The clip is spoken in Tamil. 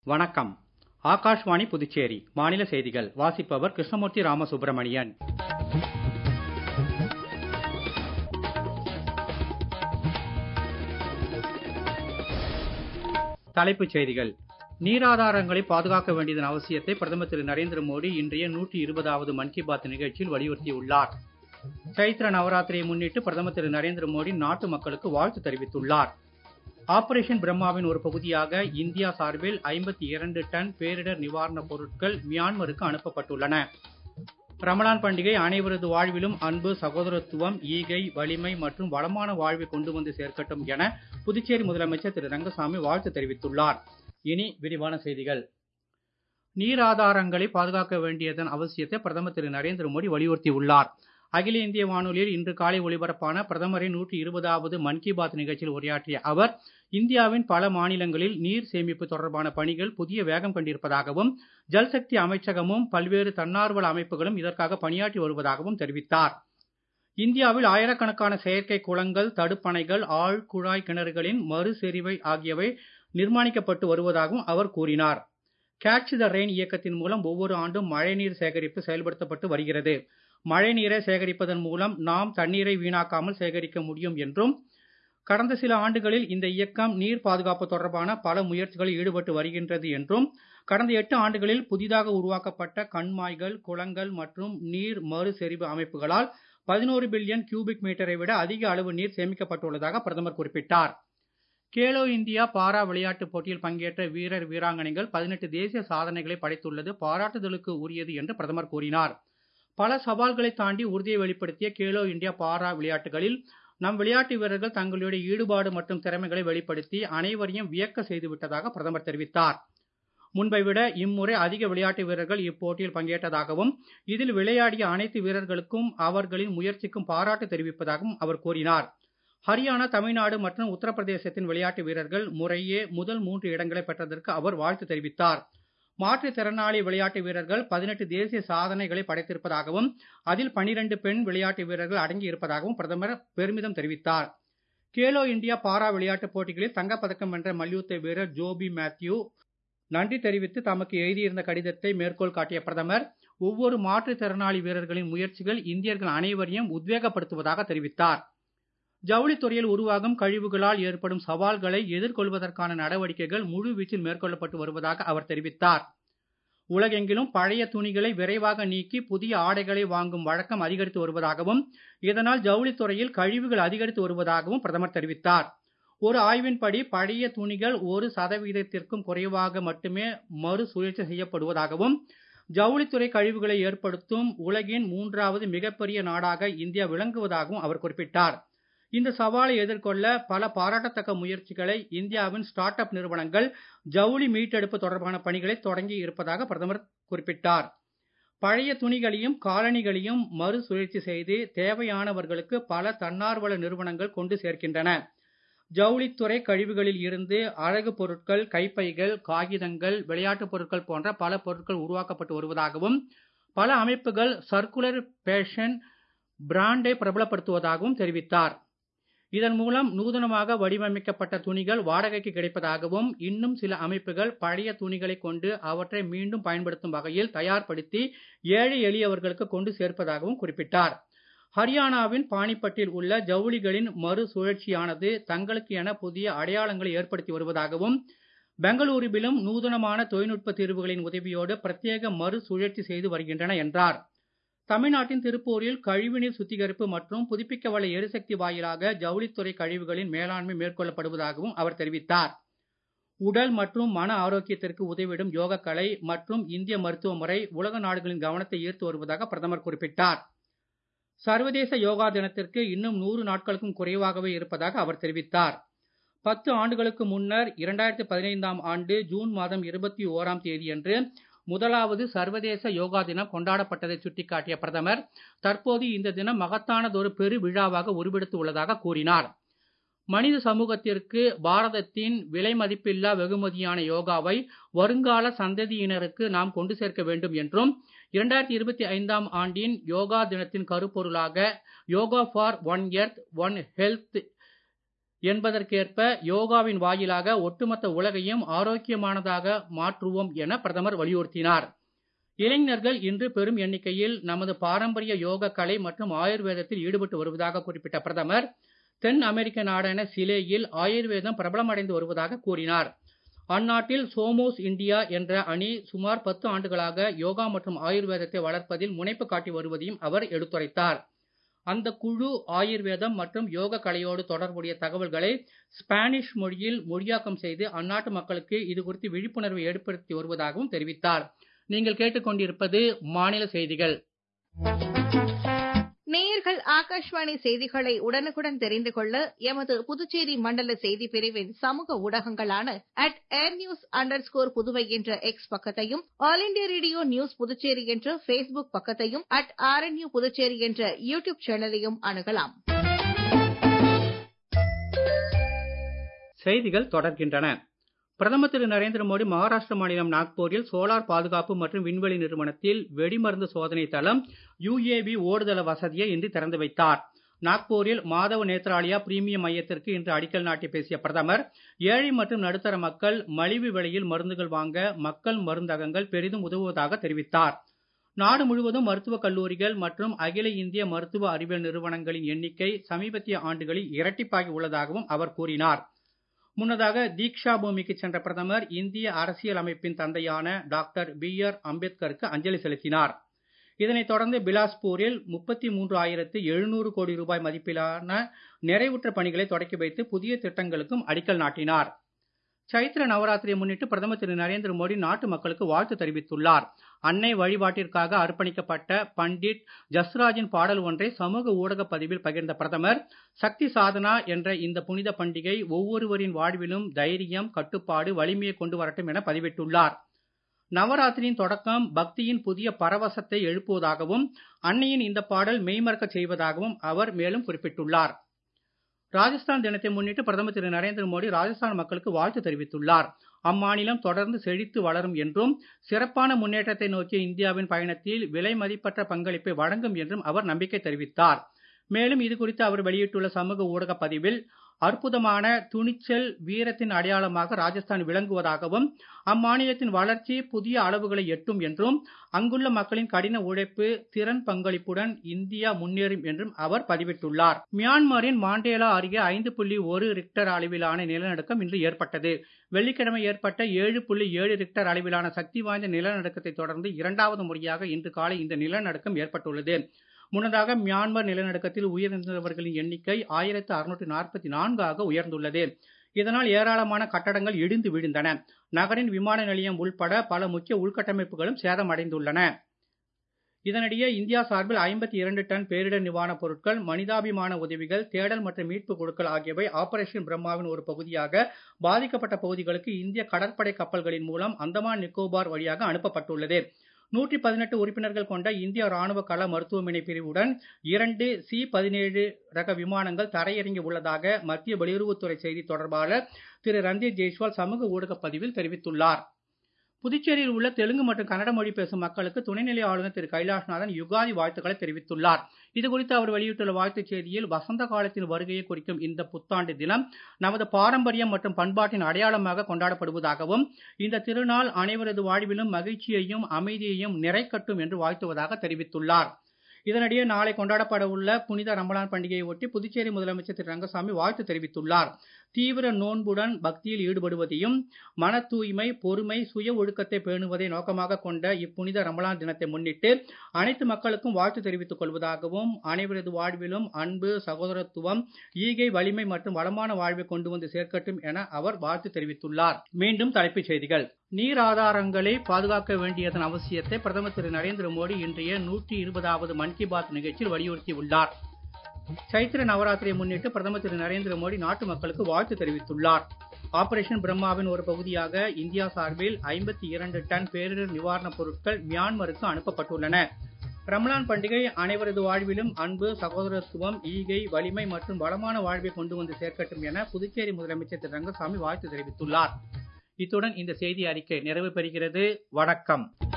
வணக்கம் ஆகாஷ்வாணி புதுச்சேரி மாநில செய்திகள் வாசிப்பவர் கிருஷ்ணமூர்த்தி ராமசுப்ரமணியன் தலைப்புச் செய்திகள் நீராதாரங்களை பாதுகாக்க வேண்டியதன் அவசியத்தை பிரதமர் திரு நரேந்திர மோடி இன்றைய நூற்றி இருபதாவது மன் கி பாத் நிகழ்ச்சியில் வலியுறுத்தியுள்ளார் சைத்ர நவராத்திரியை முன்னிட்டு பிரதமர் திரு நரேந்திர மோடி நாட்டு மக்களுக்கு வாழ்த்து தெரிவித்துள்ளார் ஆபரேஷன் பிரம்மாவின் ஒரு பகுதியாக இந்தியா சார்பில் ஐம்பத்தி இரண்டு டன் பேரிடர் நிவாரணப் பொருட்கள் மியான்மருக்கு அனுப்பப்பட்டுள்ளன ரமலான் பண்டிகை அனைவரது வாழ்விலும் அன்பு சகோதரத்துவம் ஈகை வலிமை மற்றும் வளமான வாழ்வை கொண்டு வந்து சேர்க்கட்டும் என புதுச்சேரி முதலமைச்சர் திரு ரங்கசாமி வாழ்த்து தெரிவித்துள்ளார் இனி விரிவான செய்திகள் நீர் ஆதாரங்களை பாதுகாக்க வேண்டியதன் அவசியத்தை பிரதமர் திரு நரேந்திர மோடி வலியுறுத்தியுள்ளார் அகில இந்திய வானொலியில் இன்று காலை ஒலிபரப்பான பிரதமரின் நூற்றி இருபதாவது மன் கி பாத் நிகழ்ச்சியில் உரையாற்றிய அவர் இந்தியாவின் பல மாநிலங்களில் நீர் சேமிப்பு தொடர்பான பணிகள் புதிய வேகம் கண்டிருப்பதாகவும் ஜல்சக்தி அமைச்சகமும் பல்வேறு தன்னார்வல அமைப்புகளும் இதற்காக பணியாற்றி வருவதாகவும் தெரிவித்தார் இந்தியாவில் ஆயிரக்கணக்கான செயற்கை குளங்கள் தடுப்பணைகள் ஆழ் குழாய் கிணறுகளின் மறுசெறிவை ஆகியவை நிர்மாணிக்கப்பட்டு வருவதாகவும் அவர் கூறினார் கேட்ச் த ரெயின் இயக்கத்தின் மூலம் ஒவ்வொரு ஆண்டும் மழைநீர் சேகரிப்பு செயல்படுத்தப்பட்டு வருகிறது மழை நீரை சேகரிப்பதன் மூலம் நாம் தண்ணீரை வீணாக்காமல் சேகரிக்க முடியும் என்றும் கடந்த சில ஆண்டுகளில் இந்த இயக்கம் நீர் பாதுகாப்பு தொடர்பான பல முயற்சிகளில் ஈடுபட்டு வருகின்றது என்றும் கடந்த எட்டு ஆண்டுகளில் புதிதாக உருவாக்கப்பட்ட கண்மாய்கள் குளங்கள் மற்றும் நீர் மறுசெறிவு அமைப்புகளால் பதினோரு பில்லியன் கியூபிக் மீட்டரை விட அதிக அளவு நீர் சேமிக்கப்பட்டுள்ளதாக பிரதமர் குறிப்பிட்டார் கேலோ இந்தியா பாரா விளையாட்டுப் போட்டியில் பங்கேற்ற வீரர் வீராங்கனைகள் பதினெட்டு தேசிய சாதனைகளை படைத்துள்ளது பாராட்டுதலுக்கு உரியது என்று பிரதமர் கூறினார் பல சவால்களை தாண்டி உறுதியை வெளிப்படுத்திய கேலோ இந்தியா பாரா விளையாட்டுகளில் நம் விளையாட்டு வீரர்கள் தங்களுடைய ஈடுபாடு மற்றும் திறமைகளை வெளிப்படுத்தி அனைவரையும் வியக்க செய்துவிட்டதாக பிரதமர் தெரிவித்தார் முன்பை விட இம்முறை அதிக விளையாட்டு வீரர்கள் இப்போட்டியில் பங்கேற்றதாகவும் இதில் விளையாடிய அனைத்து வீரர்களுக்கும் அவர்களின் முயற்சிக்கும் பாராட்டு தெரிவிப்பதாகவும் அவர் கூறினார் ஹரியானா தமிழ்நாடு மற்றும் உத்தரப்பிரதேசத்தின் விளையாட்டு வீரர்கள் முறையே முதல் மூன்று இடங்களை பெற்றதற்கு அவர் வாழ்த்து தெரிவித்தார் மாற்றுத்திறனாளி விளையாட்டு வீரர்கள் பதினெட்டு தேசிய சாதனைகளை படைத்திருப்பதாகவும் அதில் பனிரெண்டு பெண் விளையாட்டு வீரர்கள் அடங்கி இருப்பதாகவும் பிரதமர் பெருமிதம் தெரிவித்தார் கேலோ இந்தியா பாரா விளையாட்டுப் போட்டிகளில் தங்கப்பதக்கம் வென்ற மல்யுத்த வீரர் ஜோபி மேத்யூ நன்றி தெரிவித்து தமக்கு எழுதியிருந்த கடிதத்தை மேற்கோள் காட்டிய பிரதமர் ஒவ்வொரு மாற்றுத்திறனாளி வீரர்களின் முயற்சிகள் இந்தியர்கள் அனைவரையும் உத்வேகப்படுத்துவதாக தெரிவித்தார் ஜவுளித்துறையில் உருவாகும் கழிவுகளால் ஏற்படும் சவால்களை எதிர்கொள்வதற்கான நடவடிக்கைகள் முழு வீச்சில் மேற்கொள்ளப்பட்டு வருவதாக அவர் தெரிவித்தார் உலகெங்கிலும் பழைய துணிகளை விரைவாக நீக்கி புதிய ஆடைகளை வாங்கும் வழக்கம் அதிகரித்து வருவதாகவும் இதனால் ஜவுளித்துறையில் கழிவுகள் அதிகரித்து வருவதாகவும் பிரதமர் தெரிவித்தார் ஒரு ஆய்வின்படி பழைய துணிகள் ஒரு சதவீதத்திற்கும் குறைவாக மட்டுமே மறுசுழற்சி செய்யப்படுவதாகவும் ஜவுளித்துறை கழிவுகளை ஏற்படுத்தும் உலகின் மூன்றாவது மிகப்பெரிய நாடாக இந்தியா விளங்குவதாகவும் அவர் குறிப்பிட்டார் இந்த சவாலை எதிர்கொள்ள பல பாராட்டத்தக்க முயற்சிகளை இந்தியாவின் ஸ்டார்ட் அப் நிறுவனங்கள் ஜவுளி மீட்டெடுப்பு தொடர்பான பணிகளை தொடங்கி இருப்பதாக பிரதமர் குறிப்பிட்டார் பழைய துணிகளையும் காலணிகளையும் மறுசுழற்சி செய்து தேவையானவர்களுக்கு பல தன்னார்வல நிறுவனங்கள் கொண்டு சேர்க்கின்றன ஜவுளித்துறை கழிவுகளில் இருந்து அழகு பொருட்கள் கைப்பைகள் காகிதங்கள் விளையாட்டுப் பொருட்கள் போன்ற பல பொருட்கள் உருவாக்கப்பட்டு வருவதாகவும் பல அமைப்புகள் சர்க்குலர் பேஷன் பிராண்டை பிரபலப்படுத்துவதாகவும் தெரிவித்தார் இதன் மூலம் நூதனமாக வடிவமைக்கப்பட்ட துணிகள் வாடகைக்கு கிடைப்பதாகவும் இன்னும் சில அமைப்புகள் பழைய துணிகளை கொண்டு அவற்றை மீண்டும் பயன்படுத்தும் வகையில் தயார்படுத்தி ஏழை எளியவர்களுக்கு கொண்டு சேர்ப்பதாகவும் குறிப்பிட்டார் ஹரியானாவின் பாணிப்பட்டில் உள்ள ஜவுளிகளின் மறுசுழற்சியானது தங்களுக்கு என புதிய அடையாளங்களை ஏற்படுத்தி வருவதாகவும் பெங்களூருவிலும் நூதனமான தொழில்நுட்ப தீர்வுகளின் உதவியோடு பிரத்யேக மறுசுழற்சி செய்து வருகின்றன என்றார் தமிழ்நாட்டின் திருப்பூரில் கழிவுநீர் சுத்திகரிப்பு மற்றும் புதுப்பிக்கவல்ல எரிசக்தி வாயிலாக ஜவுளித்துறை கழிவுகளின் மேலாண்மை மேற்கொள்ளப்படுவதாகவும் அவர் தெரிவித்தார் உடல் மற்றும் மன ஆரோக்கியத்திற்கு உதவிடும் யோகக்கலை மற்றும் இந்திய மருத்துவ முறை உலக நாடுகளின் கவனத்தை ஈர்த்து வருவதாக பிரதமர் குறிப்பிட்டார் சர்வதேச யோகா தினத்திற்கு இன்னும் நூறு நாட்களுக்கும் குறைவாகவே இருப்பதாக அவர் தெரிவித்தார் பத்து ஆண்டுகளுக்கு முன்னர் இரண்டாயிரத்தி பதினைந்தாம் ஆண்டு ஜூன் மாதம் இருபத்தி ஓராம் தேதியன்று முதலாவது சர்வதேச யோகா தினம் கொண்டாடப்பட்டதை சுட்டிக்காட்டிய பிரதமர் தற்போது இந்த தினம் மகத்தானதொரு பெரு விழாவாக உருவெடுத்து உள்ளதாக கூறினார் மனித சமூகத்திற்கு பாரதத்தின் விலை மதிப்பில்லா வெகுமதியான யோகாவை வருங்கால சந்ததியினருக்கு நாம் கொண்டு சேர்க்க வேண்டும் என்றும் இரண்டாயிரத்தி இருபத்தி ஐந்தாம் ஆண்டின் யோகா தினத்தின் கருப்பொருளாக yoga for one earth one health என்பதற்கேற்ப யோகாவின் வாயிலாக ஒட்டுமொத்த உலகையும் ஆரோக்கியமானதாக மாற்றுவோம் என பிரதமர் வலியுறுத்தினார் இளைஞர்கள் இன்று பெரும் எண்ணிக்கையில் நமது பாரம்பரிய யோக கலை மற்றும் ஆயுர்வேதத்தில் ஈடுபட்டு வருவதாக குறிப்பிட்ட பிரதமர் தென் அமெரிக்க நாடான சிலேயில் ஆயுர்வேதம் பிரபலமடைந்து வருவதாக கூறினார் அந்நாட்டில் சோமோஸ் இந்தியா என்ற அணி சுமார் பத்து ஆண்டுகளாக யோகா மற்றும் ஆயுர்வேதத்தை வளர்ப்பதில் முனைப்பு காட்டி வருவதையும் அவர் எடுத்துரைத்தார் அந்த குழு ஆயுர்வேதம் மற்றும் யோக கலையோடு தொடர்புடைய தகவல்களை ஸ்பானிஷ் மொழியில் மொழியாக்கம் செய்து அந்நாட்டு மக்களுக்கு இது குறித்து விழிப்புணர்வை ஏற்படுத்தி வருவதாகவும் தெரிவித்தார் நீங்கள் கேட்டுக்கொண்டிருப்பது மாநில செய்திகள் நேயர்கள் ஆகாஷ்வாணி செய்திகளை உடனுக்குடன் தெரிந்து கொள்ள எமது புதுச்சேரி மண்டல செய்தி பிரிவின் சமூக ஊடகங்களான at air news underscore Puduvai என்ற எக்ஸ் பக்கத்தையும் all India radio news Puducherry என்ற பேஸ்புக் பக்கத்தையும் அட் ஆர்என்யூ புதுச்சேரி என்ற யூ டியூப் சேனலையும் அணுகலாம் செய்திகள் தொடர்கின்றன பிரதமர் திரு நரேந்திர மோடி மகாராஷ்டிர மாநிலம் நாக்பூரில் சோலார் பாதுகாப்பு மற்றும் விண்வெளி நிறுவனத்தில் வெடிமருந்து சோதனை தளம் யுஏவி ஓடுதள வசதியை இன்று திறந்து வைத்தார் நாக்பூரில் மாதவ நேத்ராலயா பிரீமியம் மையத்திற்கு இன்று அடிக்கல் நாட்டி பேசிய பிரதமர் ஏழை மற்றும் நடுத்தர மக்கள் மலிவு விலையில் மருந்துகள் வாங்க மக்கள் மருந்தகங்கள் பெரிதும் உதவுவதாக தெரிவித்தார் நாடு முழுவதும் மருத்துவக் கல்லூரிகள் மற்றும் அகில இந்திய மருத்துவ அறிவியல் நிறுவனங்களின் எண்ணிக்கை சமீபத்திய ஆண்டுகளில் இரட்டிப்பாகி உள்ளதாகவும் அவர் கூறினார் முன்னதாக தீக்ஷா பூமிக்கு சென்ற பிரதமர் இந்திய அரசியல் அமைப்பின் தந்தையான டாக்டர் பி ஆர் அம்பேத்கருக்கு அஞ்சலி செலுத்தினார் இதனைத் தொடர்ந்து பிலாஸ்பூரில் முப்பத்தி மூன்று ஆயிரத்து எழுநூறு கோடி ரூபாய் மதிப்பிலான நிறைவுற்ற பணிகளை தொடக்கி வைத்து புதிய திட்டங்களுக்கும் அடிக்கல் நாட்டினார் சைத்திர நவராத்திரியை முன்னிட்டு பிரதமர் திரு நரேந்திர மோடி நாட்டு மக்களுக்கு வாழ்த்து தெரிவித்துள்ளார் அன்னை வழிபாட்டிற்காக அர்ப்பணிக்கப்பட்ட பண்டிட் ஜஸ்ராஜின் பாடல் ஒன்றை சமூக ஊடக பதிவில் பகிர்ந்த பிரதமர் சக்தி சாதனா என்ற இந்த புனித பண்டிகை ஒவ்வொருவரின் வாழ்விலும் தைரியம் கட்டுப்பாடு வலிமையை கொண்டு வரட்டும் என பதிவிட்டுள்ளார் நவராத்திரியின் தொடக்கம் பக்தியின் புதிய பரவசத்தை எழுப்புவதாகவும் அன்னையின் இந்த பாடல் மெய்மறக்கச் செய்வதாகவும் அவர் மேலும் குறிப்பிட்டுள்ளார் ராஜஸ்தான் தினத்தை முன்னிட்டு பிரதமர் திரு நரேந்திர மோடி ராஜஸ்தான் மக்களுக்கு வாழ்த்து தெரிவித்துள்ளார் அம்மாநிலம் தொடர்ந்து செழித்து வளரும் என்றும் சிறப்பான முன்னேற்றத்தை நோக்கிய இந்தியாவின் பயணத்தில் விலை மதிப்பற்ற பங்களிப்பை வழங்கும் என்றும் அவர் நம்பிக்கை தெரிவித்தார் மேலும் இது குறித்து அவர் வெளியிட்டுள்ள சமூக ஊடக பதிவில் அற்புதமான துணிச்சல் வீரத்தின் அடையாளமாக ராஜஸ்தான் விளங்குவதாகவும் அம்மாநிலத்தின் வளர்ச்சி புதிய அளவுகளை எட்டும் என்றும் அங்குள்ள மக்களின் கடின உழைப்பு திறன் பங்களிப்புடன் இந்தியா முன்னேறும் என்றும் அவர் பதிவிட்டுள்ளார் மியான்மரின் மாண்டேலா அருகே ஐந்து புள்ளி ஒரு ரிக்டர் அளவிலான நிலநடுக்கம் இன்று ஏற்பட்டது வெள்ளிக்கிழமை ஏற்பட்ட ஏழு புள்ளி ஏழு ரிக்டர் அளவிலான சக்தி வாய்ந்த நிலநடுக்கத்தை தொடர்ந்து இரண்டாவது முறையாக இன்று காலை இந்த நிலநடுக்கம் ஏற்பட்டுள்ளது முன்னதாக மியான்மர் நிலநடுக்கத்தில் உயிரிழந்தவர்களின் எண்ணிக்கை ஆயிரத்து அறுநூற்று நாற்பத்தி நான்காக உயர்ந்துள்ளது இதனால் ஏராளமான கட்டடங்கள் இடிந்து விழுந்தன நகரின் விமான நிலையம் உள்பட பல முக்கிய உள்கட்டமைப்புகளும் சேதமடைந்துள்ளன இதனிடையே இந்தியா சார்பில் ஐம்பத்தி இரண்டு டன் பேரிடர் நிவாரணப் பொருட்கள் மனிதாபிமான உதவிகள் தேடல் மற்றும் மீட்பு குழுக்கள் ஆகியவை ஆபரேஷன் பிரம்மாவின் ஒரு பகுதியாக பாதிக்கப்பட்ட பகுதிகளுக்கு இந்திய கடற்படை கப்பல்களின் மூலம் அந்தமான் நிக்கோபார் வழியாக அனுப்பப்பட்டுள்ளது நூற்றி பதினெட்டு உறுப்பினர்கள் கொண்ட இந்திய ராணுவ கள மருத்துவமனை பிரிவுடன் இரண்டு சி பதினேழு ரக விமானங்கள் தரையிறங்கி உள்ளதாக மத்திய வெளியுறவுத்துறை செய்தி தொடர்பாளர் திரு ரந்தீப் ஜெய்ஸ்வால் சமூக ஊடக பதிவில் தெரிவித்துள்ளார் புதுச்சேரியில் உள்ள தெலுங்கு மற்றும் கன்னட மொழி பேசும் மக்களுக்கு துணைநிலை ஆளுநர் திரு கைலாஷ்நாதன் யுகாதி வாழ்த்துக்களை தெரிவித்துள்ளார் இது குறித்து அவர் வெளியிட்டுள்ள வாழ்த்துச் செய்தியில் வசந்த காலத்தின் வருகையை குறிக்கும் இந்த புத்தாண்டு தினம் நமது பாரம்பரியம் மற்றும் பண்பாட்டின் அடையாளமாக கொண்டாடப்படுவதாகவும் இந்த திருநாள் அனைவரது வாழ்விலும் மகிழ்ச்சியையும் அமைதியையும் நிறைக்கட்டும் என்று வாழ்த்துவதாக தெரிவித்துள்ளார் இதனிடையே நாளை கொண்டாடப்பட உள்ள புனித ரமலான் பண்டிகையை ஒட்டி புதுச்சேரி முதலமைச்சர் திரு ரங்கசாமி வாழ்த்து தெரிவித்துள்ளார் தீவிர நோன்புடன் பக்தியில் ஈடுபடுவதையும் மன தூய்மை பொறுமை சுய ஒழுக்கத்தை பேணுவதை நோக்கமாக கொண்ட இப்புனித ரமலான் தினத்தை முன்னிட்டு அனைத்து மக்களுக்கும் வாழ்த்து தெரிவித்துக் கொள்வதாகவும் அனைவரது வாழ்விலும் அன்பு சகோதரத்துவம் ஈகை வலிமை மற்றும் வளமான வாழ்வை கொண்டு வந்து சேர்க்கட்டும் என அவர் வாழ்த்து தெரிவித்துள்ளார் மீண்டும் தலைப்புச் செய்திகள் நீர் ஆதாரங்களை பாதுகாக்க வேண்டியதன் அவசியத்தை பிரதமர் திரு நரேந்திர மோடி இன்றைய நூற்றி இருபதாவது மன் கி பாத் நிகழ்ச்சியில் வலியுறுத்தி உள்ளார் சைத்திர நவராத்திரியை முன்னிட்டு பிரதமர் திரு நரேந்திர மோடி நாட்டு மக்களுக்கு வாழ்த்து தெரிவித்துள்ளார் ஆபரேஷன் பிரம்மாவின் ஒரு பகுதியாக இந்தியா சார்பில் ஐம்பத்தி இரண்டு டன் பேரிடர் நிவாரணப் பொருட்கள் மியான்மருக்கு அனுப்பப்பட்டுள்ளன ரமலான் பண்டிகை அனைவரது வாழ்விலும் அன்பு சகோதரத்துவம் ஈகை வலிமை மற்றும் வளமான வாழ்வை கொண்டு வந்து சேர்க்கட்டும் என புதுச்சேரி முதலமைச்சர் திரு ரங்கசாமி வாழ்த்து தெரிவித்துள்ளார் இத்துடன் இந்த செய்தி அறிக்கை நிறைவு பெறுகிறது வணக்கம்